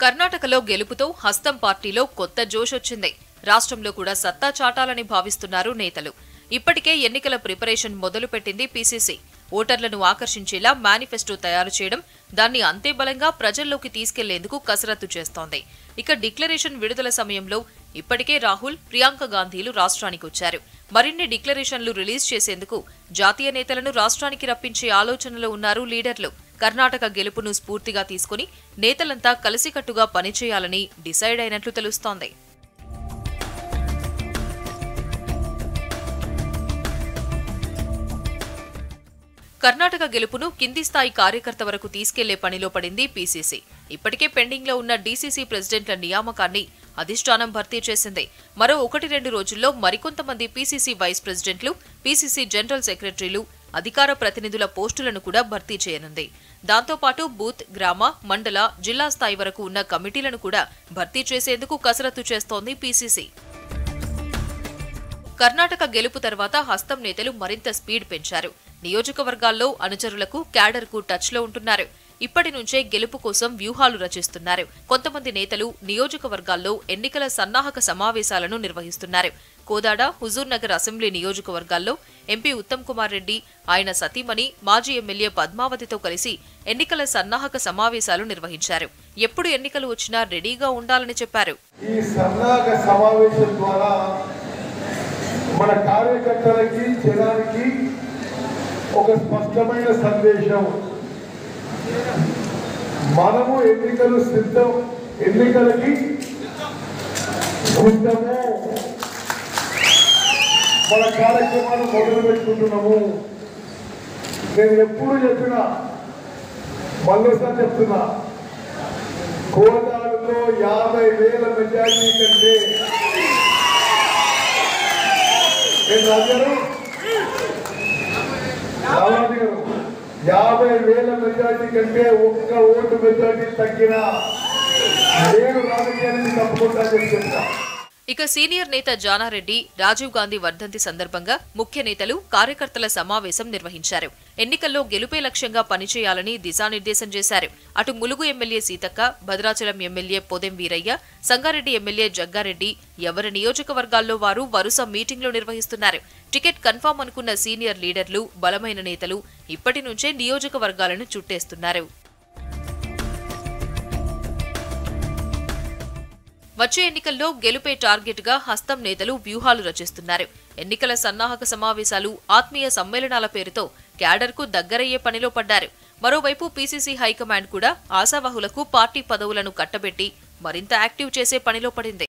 కర్ణాటకలో గెలుపుతో హస్తం పార్టీలో కొత్త జోష్ వచ్చింది రాష్ట్రంలో కూడా సత్తా చాటాలని భావిస్తున్నారు నేతలు ఇప్పటికే ఎన్నికల ప్రిపరేషన్ మొదలుపెట్టింది పీసీసీ ఓటర్లను ఆకర్షించేలా మేనిఫెస్టో తయారు చేయడం దాన్ని అంతే బలంగా ప్రజల్లోకి తీసుకెళ్లేందుకు కసరత్తు చేస్తోంది ఇక డిక్లరేషన్ విడుదల సమయంలో ఇప్పటికే రాహుల్ ప్రియాంక గాంధీలు రాష్ట్రానికి వచ్చారు మరిన్ని డిక్లరేషన్లు రిలీజ్ చేసేందుకు జాతీయ నేతలను రాష్ట్రానికి రప్పించే ఆలోచనలో ఉన్నారు లీడర్లు కర్ణాటక గెలుపును స్ఫూర్తిగా తీసుకుని నేతలంతా కలిసికట్టుగా పనిచేయాలని డిసైడ్ అయినట్లు తెలుస్తోంది కర్ణాటక గెలుపును కింది స్థాయి కార్యకర్త వరకు తీసుకెళ్లే పనిలో పడింది పీసీసీ ఇప్పటికే పెండింగ్ లో ఉన్న డీసీసీ ప్రెసిడెంట్ల నియామకాన్ని అధిష్టానం భర్తీ చేసింది మరో ఒకటి రెండు రోజుల్లో మరికొంతమంది పీసీసీ వైస్ ప్రెసిడెంట్లు పీసీసీ జనరల్ సెక్రటరీలు అధికార ప్రతినిధుల పోస్టులను కూడా భర్తీ చేయనుంది దాంతోపాటు బూత్ గ్రామ మండల జిల్లా స్థాయి వరకు ఉన్న కమిటీలను కూడా భర్తీ చేసేందుకు కసరత్తు చేస్తోంది పీసీసీ కర్ణాటక గెలుపు తర్వాత హస్తం నేతలు మరింత స్పీడ్ పెంచారు నియోజకవర్గాల్లో అనుచరులకు క్యాడర్కు టచ్లో ఉంటున్నారు ఇప్పటి నుంచే గెలుపు కోసం వ్యూహాలు రచిస్తున్నారు కొంతమంది నేతలు నియోజకవర్గాల్లో ఎన్నికల సన్నాహక సమావేశాలను నిర్వహిస్తున్నారు కోదాడ హుజూర్ నగర్ అసెంబ్లీ నియోజకవర్గాల్లో ఎంపీ ఉత్తమ్ కుమార్ రెడ్డి ఆయన సతీమణి మాజీ ఎమ్మెల్యే పద్మావతితో కలిసి ఎన్నికల సన్నాహక సమావేశాలు నిర్వహించారు ఎప్పుడు ఎన్నికలు వచ్చినా రెడీగా ఉండాలని చెప్పారు ఈ సన్నాహక సమావేశం ద్వారా మన కార్యకర్తలకి జనానికి ఒక స్పష్టమైన సందేశం మనము ఎన్నికలు సిద్ధం ఎన్నికలకి సిద్ధము మన కార్యక్రమాలు మొదలు పెట్టుకుంటున్నాము నేను ఎప్పుడు చెప్పినా మళ్ళీసారి చెప్తున్నా కోదాడులో యాభై వేల మెజార్టీ కంటే నేను రాజారు రామాజీ గారు యాభై వేల మెజార్టీ కంటే ఒక్క ఓటు మెజార్టీ తగ్గిన నేను రాజకీయానికి తప్పకుండా చెప్తున్నా ఇక సీనియర్ నేత జానారెడ్డి రాజీవ్ గాంధీ వర్ధంతి సందర్భంగా ముఖ్య నేతలు కార్యకర్తల సమావేశం నిర్వహించారు ఎన్నికల్లో గెలుపే లక్ష్యంగా పనిచేయాలని దిశానిర్దేశం చేశారు అటు Mulugu MLA Seethakka Bhadrachalam MLA Podem Veeraiah Sangareddy MLA Jaggareddy ఎవరి నియోజకవర్గాల్లో వారు వరుస మీటింగ్లు నిర్వహిస్తున్నారు టికెట్ కన్ఫామ్ అనుకున్న సీనియర్ లీడర్లు బలమైన నేతలు ఇప్పటి నుంచే నియోజకవర్గాలను చుట్టేస్తున్నారు వచ్చే ఎన్నికల్లో గెలుపే టార్గెట్ గా హస్తం నేతలు వ్యూహాలు రచిస్తున్నారు ఎన్నికల సన్నాహక సమావేశాలు ఆత్మీయ సమ్మేళనాల పేరుతో క్యాడర్కు దగ్గరయ్యే పనిలో పడ్డారు మరోవైపు పీసీసీ హైకమాండ్ కూడా ఆశావహులకు పార్టీ పదవులను కట్టబెట్టి మరింత యాక్టివ్ చేసే పనిలో పడింది